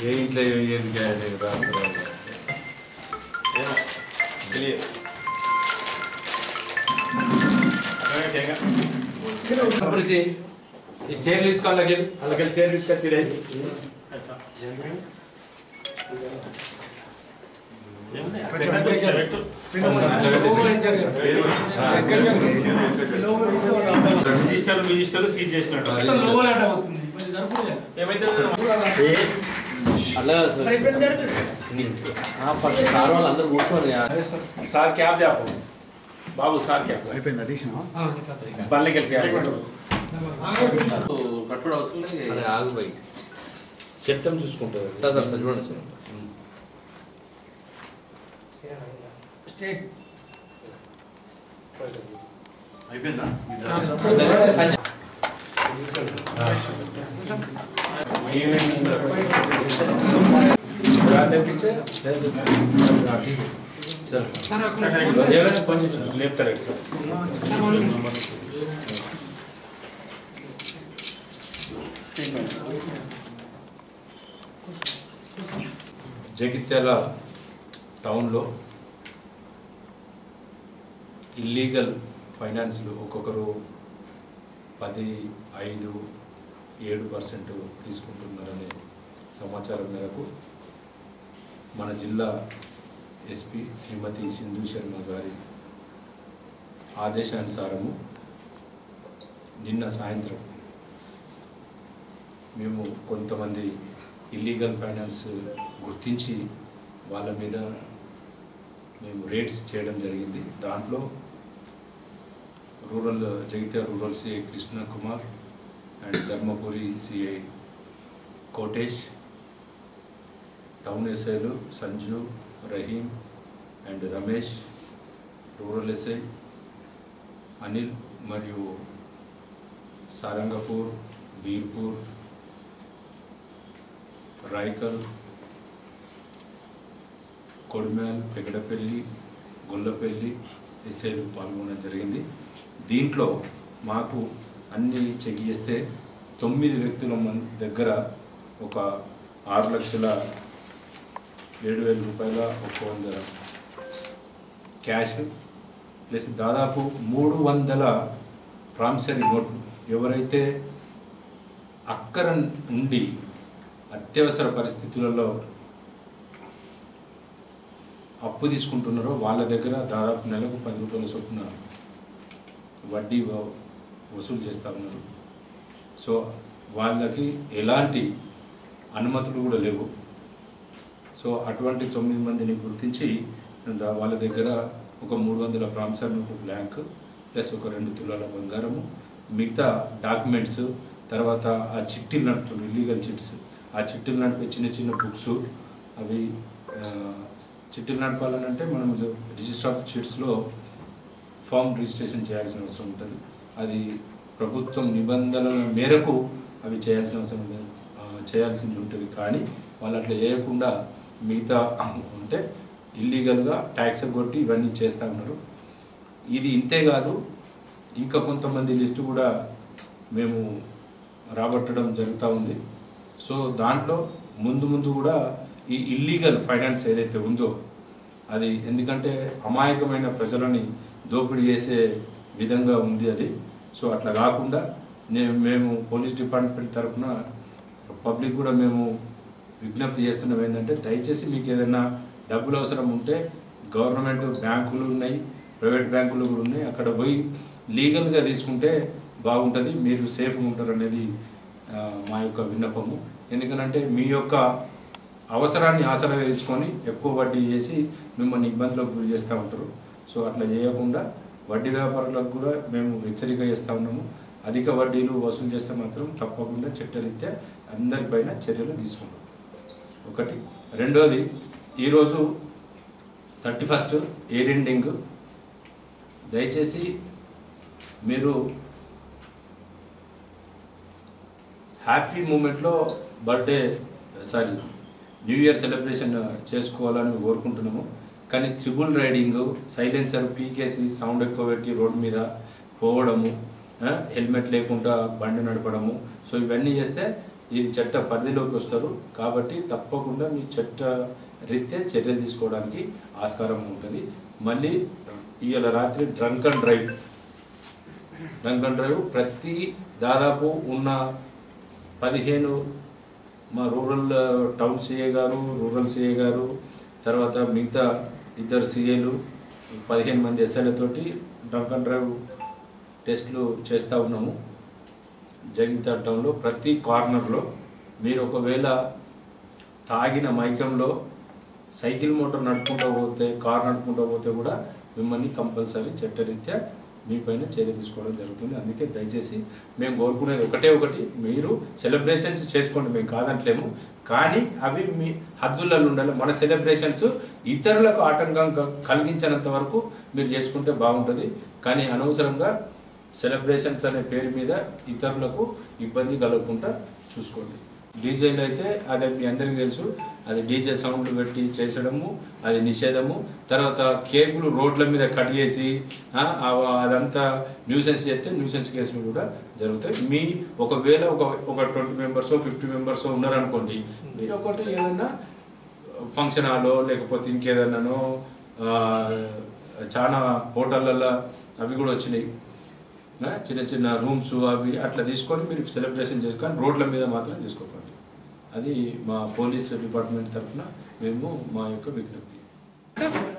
ఏ ఇంట్లో ఏది గాడి రాత్రి తెలియదు కృషి ఈ చైర్ తీసుకోవాలి అలాగే అలాగే చైర్ తీసుకొచ్చి రిజిస్టర్ రిజిస్టర్ సీజ్ చేసినట్టు ఏమైతే అట్లా కాదు సార్ ఆ, ఫస్ట్ సార్ వాళ్ళు అందరు కూర్చోండి సార్ క్యాబ్ చేపు బాబు సార్ క్యాబ్ అయిపోయింది తీసినా బండ్లకి వెళ్ళి క్యాబ్ కట్టుబడి అవసరం లేదు అరే ఆగు పోయి చట్టం చూసుకుంటారు సార్ సార్ సార్ చూడండి సార్ అయిపోయిందా లేపుతారు సార్ జగిత్యాల టౌన్లో ఇల్లీగల్ ఫైనాన్స్లు ఒక్కొక్కరు పది ఐదు ఏడు పర్సెంట్ తీసుకుంటున్నారనే సమాచారం మేరకు మన జిల్లా ఎస్పీ శ్రీమతి సింధు శర్మ గారి ఆదేశానుసారము నిన్న సాయంత్రం మేము కొంతమంది ఇల్లీగల్ ఫైనాన్స్ గుర్తించి వాళ్ళ మీద మేము రేట్స్ చేయడం జరిగింది దాంట్లో rural Jagtial rural CI Krishna Kumar and Dharmapuri CI Kotesh town ఎస్ఐలు Sanju Rahim and Ramesh rural SI Anil మరియు సారంగపూర్ బీర్పూర్ రాయకల్ కొడిమ్యాల్ పెగడపల్లి గొల్లపల్లి ఎస్ఐలు పాల్గొనడం జరిగింది దీంట్లో మాకు అన్ని చెక్ చేస్తే తొమ్మిది వ్యక్తుల మన దగ్గర ఒక ఆరు లక్షల ఏడు వేల రూపాయల ఒక వంద క్యాష్ ప్లస్ దాదాపు మూడు వందల ప్రామిసరీ నోట్లు ఎవరైతే అక్కర ఉండి అత్యవసర పరిస్థితులలో అప్పు తీసుకుంటున్నారో వాళ్ళ దగ్గర దాదాపు నెలకు పది రూపాయల చొప్పున వడ్డీ వ- వసూలు చేస్తూ ఉన్నారు సో వాళ్ళకి ఎలాంటి అనుమతులు కూడా లేవు సో అటువంటి తొమ్మిది మందిని గుర్తించి దా- వాళ్ళ దగ్గర ఒక మూడు వందల ప్రామిసర్ నోటు బ్లాంక్ ప్లస్ ఒక రెండు తులాల బంగారము మిగతా డాక్యుమెంట్స్ తర్వాత ఆ చిట్టీలు నడుపుతున్నారు ఇల్లీగల్ చిట్స్ ఆ చిట్టీలు నడిపే చిన్న చిన్న బుక్స్ అవి ఆ, చిట్టీలు నడపాలని అంటే మనం రిజిస్టర్ ఆఫ్ చిట్స్లో ఫామ్ రిజిస్ట్రేషన్ చేయాల్సిన అవసరం ఉంటుంది అది ప్రభుత్వం నిబంధనల మేరకు అవి చేయాల్సిన అవసరం ఉంది. ఆ, చేయాల్సింది ఉంటుంది కానీ వాళ్ళు అట్లా చేయకుండా మిగతా ఉంటే ఇల్లీగల్గా ట్యాక్స్ కొట్టి ఇవన్నీ చేస్తూ ఉన్నారు ఇది ఇంతే కాదు ఇంకా కొంతమంది లిస్టు కూడా మేము రాబట్టడం జరుగుతూ ఉంది సో దాంట్లో ముందు ముందు కూడా ఈ ఇల్లీగల్ ఫైనాన్స్ ఏదైతే ఉందో అది ఎందుకంటే అమాయకమైన ప్రజలని దోపిడీ చేసే విధంగా ఉంది అది సో అట్లా కాకుండా నేను మేము పోలీస్ డిపార్ట్మెంట్ తరఫున పబ్లిక్ కూడా మేము విజ్ఞప్తి చేస్తున్నాం ఏంటంటే దయచేసి మీకు ఏదైనా డబ్బులు అవసరం ఉంటే గవర్నమెంట్ బ్యాంకులు ఉన్నాయి ప్రైవేట్ బ్యాంకులు కూడా ఉన్నాయి అక్కడ పోయి లీగల్గా తీసుకుంటే బాగుంటుంది మీరు సేఫ్గా ఉంటారు అనేది ఆ, మా యొక్క విన్నపము ఎందుకనంటే మీ యొక్క అవసరాన్ని ఆసరాగా తీసుకొని ఎక్కువ వడ్డీ చేసి మిమ్మల్ని ఇబ్బందులకు గురి చేస్తూ ఉంటారు సో అట్లా చేయకుండా వడ్డీ వ్యాపారులకు కూడా మేము హెచ్చరిక చేస్తూ ఉన్నాము అధిక వడ్డీలు వసూలు చేస్తే మాత్రం తప్పకుండా చట్టరీత్యా అందరిపైన చర్యలు తీసుకుంటాం ఒకటి రెండోది ఈరోజు థర్టీ ఫస్ట్ ఎయిర్ ఎండింగ్ దయచేసి మీరు హ్యాపీ మూమెంట్లో birthday sorry new year celebration చేసుకోవాలని కోరుకుంటున్నాము కానీ త్రిబుల్ రైడింగ్ సైలెన్సర్ పీకేసి సౌండ్ ఎక్కువ పెట్టి రోడ్ మీద పోవడము ఆ, హెల్మెట్ లేకుండా బండి నడపడము సో ఇవన్నీ చేస్తే ఇది చట్ట పరిధిలోకి వస్తారు కాబట్టి తప్పకుండా మీ చట్ట రీత్యా చర్యలు తీసుకోవడానికి ఆస్కారం ఉంటుంది మళ్ళీ ఇవాళ రాత్రి drunk and drive drunk and drive ప్రతి దాదాపు ఉన్న పదిహేను మా రూరల్ టౌన్ సిఏ గారు రూరల్ సిఏ గారు తర్వాత మిగతా ఇద్దరు సిఏలు పదిహేను మంది ఎస్ఐలతోటి డ్రంక్ అండ్ డ్రైవ్ టెస్టులు చేస్తూ ఉన్నాము జగిత్యాల టౌన్లో ప్రతి కార్నర్లో మీరు ఒకవేళ తాగిన మైకంలో సైకిల్ మోటార్ నడుపుకుంటూ పోతే కార్ నడుపుకుంటూ పోతే కూడా మిమ్మల్ని కంపల్సరీ చట్టరీత్యా మీ పైన చర్య తీసుకోవడం జరుగుతుంది అందుకే దయచేసి మేము కోరుకునేది ఒకటే ఒకటి మీరు సెలబ్రేషన్స్ చేసుకోండి మేము కాదంటలేము కానీ అవి మీ హద్దులలో ఉండాలి మన సెలబ్రేషన్స్ ఇతరులకు ఆటంకం క- కలిగించనంత వరకు మీరు చేసుకుంటే బాగుంటుంది కానీ అనవసరంగా సెలబ్రేషన్స్ అనే పేరు మీద ఇతరులకు ఇబ్బంది కలగకుండా చూసుకోండి డీజేలు అయితే అది మీ అందరికీ తెలుసు అది డీజే సౌండ్లు పెట్టి చేసడము అది నిషేధము తర్వాత కేకులు రోడ్ల మీద కట్ చేసి ఆ, ఆ- అదంతా న్యూసెన్స్ చేస్తే న్యూసెన్స్ కేసులు కూడా జరుగుతాయి మీ ఒకవేళ ఒక ఒక ట్వంటీ మెంబర్స్ ఫిఫ్టీ మెంబర్స్ ఉన్నారనుకోండి మీరు ఒకటి ఏదైనా ఫంక్షన్ హాలో లేకపోతే ఇంకేదన్నానో ఆ, చాలా హోటళ్ళల్లో అవి కూడా వచ్చినాయి ఆ, చిన్న చిన్న రూమ్స్ అవి అట్లా తీసుకొని మీరు సెలబ్రేషన్ చేసుకొని రోడ్ల మీద మాత్రం చేసుకోకండి అది మా పోలీస్ డిపార్ట్మెంట్ తరఫున మేము మా యొక్క విజ్ఞప్తి